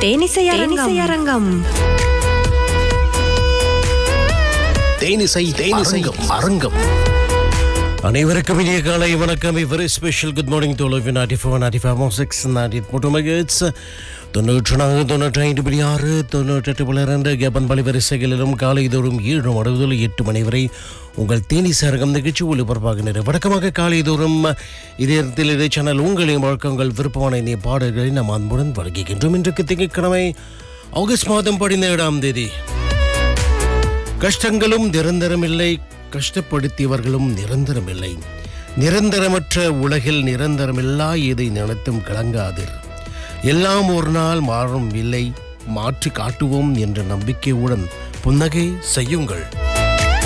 தேனிசை அரங்கம் தேனிசை தேனிசை அரங்கம் அனைவருக்கும் இனிய காலை வணக்கம் very special good morning to love ninety four ninety five six ninety மூட்டு மெகட்ஸ் தொண்ணூற்று நான்கு தொண்ணூற்றி ஐந்து புள்ளி ஆறு தொண்ணூற்றெட்டு புள்ளி இரண்டு கேபன் பலி வரிசைகளிலும் காலை தோறும் ஏழு மணி முதல் எட்டு மணி வரை உங்கள் தேனி சரகம் நிகழ்ச்சி ஒளிபரப்பாகினர் வழக்கமாக காலை தோறும் இதே இடத்தில் இதே சேனல் உங்களின் வழக்கங்கள் விருப்பமான இனிய பாடல்களை நாம் அன்புடன் வழங்குகின்றோம் இன்றைக்கு திங்கட்கிழமை ஆகஸ்ட் மாதம் பதினேழாம் தேதி கஷ்டங்களும் நிரந்தரமில்லை கஷ்டப்படுத்தியவர்களும் நிரந்தரமில்லை நிரந்தரமற்ற உலகில் நிரந்தரமில்லா எதை நினைத்தும் கலங்காதீர் எல்லாம் ஒரு நாள் மாறும் இல்லை மாற்றி காட்டுவோம் என்ற நம்பிக்கையுடன் புன்னகை செய்யுங்கள்